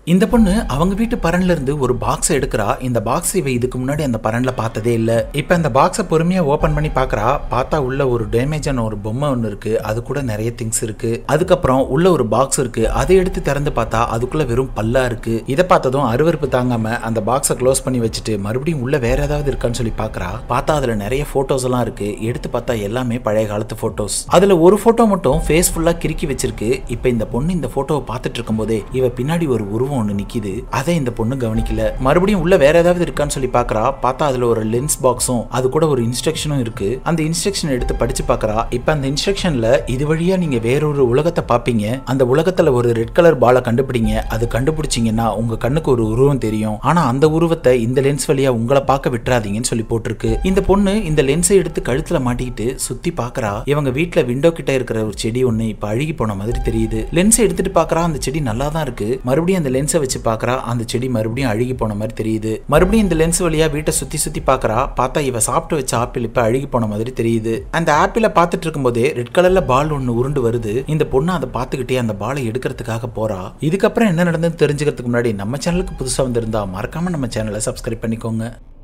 இந்த பொண்ணு அவங்க வீட்டு பரன்ல இருந்து ஒரு பாக்ஸ் எடுக்கிறா இந்த பாக்ஸ் இவ இதுக்கு முன்னாடி அந்த பரன்ல பார்த்ததே இல்ல இப்ப அந்த பாக்ஸை பொறுமையா ஓபன் பண்ணி பாக்குறா பார்த்தா உள்ள ஒரு டேமேஜான ஒரு பொம்மை ஒன்று இருக்கு அது கூட நிறைய திங்ஸ் இருக்கு அதுக்கப்புறம் உள்ள ஒரு பாக்ஸ் இருக்கு அதை எடுத்து திறந்து பார்த்தா அதுக்குள்ள வெறும் பல்லா இருக்கு இதை பார்த்ததும் அருவருப்பு தாங்காம அந்த பாக்ஸை க்ளோஸ் பண்ணி வச்சுட்டு மறுபடியும் உள்ள வேற ஏதாவது இருக்கான்னு சொல்லி பாக்குறா பார்த்தா அதுல நிறைய போட்டோஸ் எல்லாம் இருக்கு எடுத்து பார்த்தா எல்லாமே பழைய காலத்து போட்டோஸ் அதுல ஒரு போட்டோ மட்டும் ஃபேஸ் ஃபுல்லா கிறுக்கி வச்சிருக்கு இப்ப இந்த பொண்ணு இந்த போட்டோவை பார்த்துட்டு இருக்கும்போதே இவ பின்னாடி ஒரு உருவம் ஒன்று நிக்குது அதை இந்த பொண்ணு கவனிக்கல மறுபடியும் உள்ள வேற ஏதாவது இருக்கான்னு சொல்லி பாக்குறா பார்த்தா அதுல ஒரு லென்ஸ் பாக்ஸும் அது கூட ஒரு இன்ஸ்ட்ரக்ஷனும் இருக்கு அந்த இன்ஸ்ட்ரக்ஷன் எடுத்து படிச்சு பாக்குறா இப்ப அந்த இன்ஸ்ட்ரக்ஷன்ல இது வழியா நீங்க வேறொரு உலகத்தை பாப்பீங்க அந்த உலகத்துல ஒரு ரெட் கலர் பாலை கண்டுபிடிங்க அது கண்டுபிடிச்சீங்கன்னா உங்க கண்ணுக்கு ஒரு உருவம் தெரியும் ஆனா அந்த உருவத்தை இந்த லென்ஸ் வழியா உங்களை பார்க்க விட்டுறாதீங்கன்னு சொல்லி போட்டிருக்கு இந்த பொண்ணு இந்த லென்ஸை எடுத்து கழுத்துல மாட்டிக்கிட்டு சுத்தி பாக்குறா இவங்க வீட்ல விண்டோ கிட்ட இருக்கிற ஒரு செடி ஒண்ணு இப்ப அழுகி போன மாதிரி தெரியுது லென்ஸை எடுத்துட்டு பாக்குறா அந்த செடி நல்லா தான் இருக்கு மறுபடியும் அந்த லென்ஸை வச்சு பாக்குறா அந்த செடி மறுபடியும் அழுகி போன மாதிரி தெரியுது மறுபடியும் இந்த லென்ஸ் வழியா வீட்டை சுத்தி சுத்தி பாக்குறா பார்த்தா இவ சாப்பிட்டு வச்ச ஆப்பிள் இப்ப அழுகி போன மாதிரி தெரியுது அந்த ஆப்பிளை பார்த்துட்டு இருக்கும்போதே ரெட் கலர்ல பால் ஒன்னு உருண்டு வருது இந்த பொண்ணு அதை பார்த்துக்கிட்டே அந்த பாலை எடுக்கிறதுக்காக போறா இதுக்கப்புறம் என்ன நடந்ததுன்னு தெரிஞ்சுக்கிறதுக்கு முன்னாடி நம்ம சேனலுக்கு புதுசா வந்திருந்தா மறக்காம நம்ம சேனலை சப்ஸ்கிரைப் பண்ணிக்கோங்க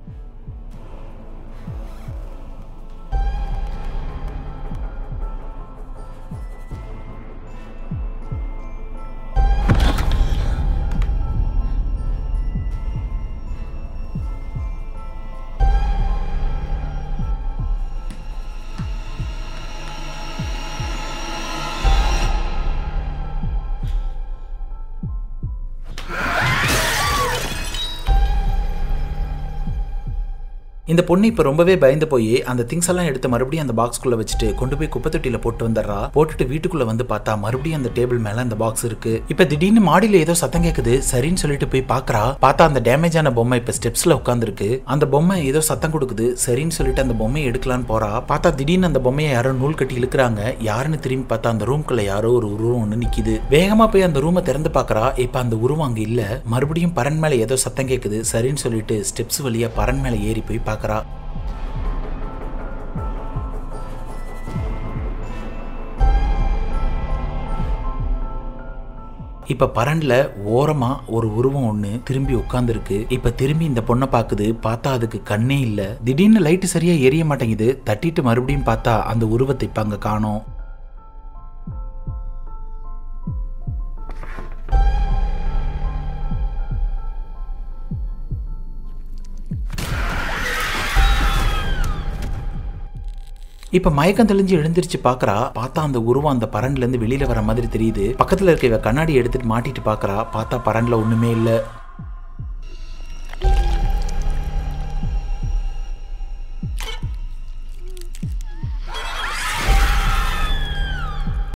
இந்த பொண்ணு இப்ப ரொம்பவே பயந்து போய் அந்த திங்ஸ் எல்லாம் எடுத்து மறுபடியும் அந்த பாக்ஸ்குள்ள வச்சுட்டு கொண்டு போய் குப்பை தொட்டியில போட்டு வந்துடுறா போட்டுட்டு வீட்டுக்குள்ள வந்து பார்த்தா மறுபடியும் அந்த டேபிள் மேல அந்த பாக்ஸ் இருக்கு இப்ப திடீர்னு மாடியில ஏதோ சத்தம் கேக்குது சரின்னு சொல்லிட்டு போய் பாக்குறா பார்த்தா அந்த டேமேஜ் ஆன பொம்மை இப்ப ஸ்டெப்ஸ்ல உட்காந்துருக்கு அந்த பொம்மை ஏதோ சத்தம் கொடுக்குது சரின்னு சொல்லிட்டு அந்த பொம்மையை எடுக்கலான்னு போறா பார்த்தா திடீர்னு அந்த பொம்மையை யாரோ நூல் கட்டி இழுக்கிறாங்க யாருன்னு திரும்பி பார்த்தா அந்த ரூம்குள்ள யாரோ ஒரு உருவம் ஒன்று நிக்குது வேகமா போய் அந்த ரூமை திறந்து பாக்குறா இப்ப அந்த உருவம் அங்க இல்ல மறுபடியும் பரன் மேல ஏதோ சத்தம் கேக்குது சரின்னு சொல்லிட்டு ஸ்டெப்ஸ் வழியா பரன் மேல ஏறி போய் பார்க்கறா இப்ப பரன்ல ஓரமா ஒரு உருவம் ஒண்ணு திரும்பி உட்கார்ந்துருக்கு இப்ப திரும்பி இந்த பொண்ணை பாக்குது பார்த்தா அதுக்கு கண்ணே இல்ல திடீர்னு லைட் சரியா எரிய மாட்டேங்குது தட்டிட்டு மறுபடியும் பார்த்தா அந்த உருவத்தை இப்ப அங்க காணோம் இப்ப மயக்கம் தெளிஞ்சு எழுந்திருச்சு பாக்குறா பார்த்தா அந்த உருவம் அந்த பரன்ல இருந்து வெளியில வர மாதிரி தெரியுது பக்கத்துல இருக்க இவ கண்ணாடி எடுத்துட்டு மாட்டிட்டு பாக்குறா பார்த்தா பரன்ல ஒண்ணுமே இல்ல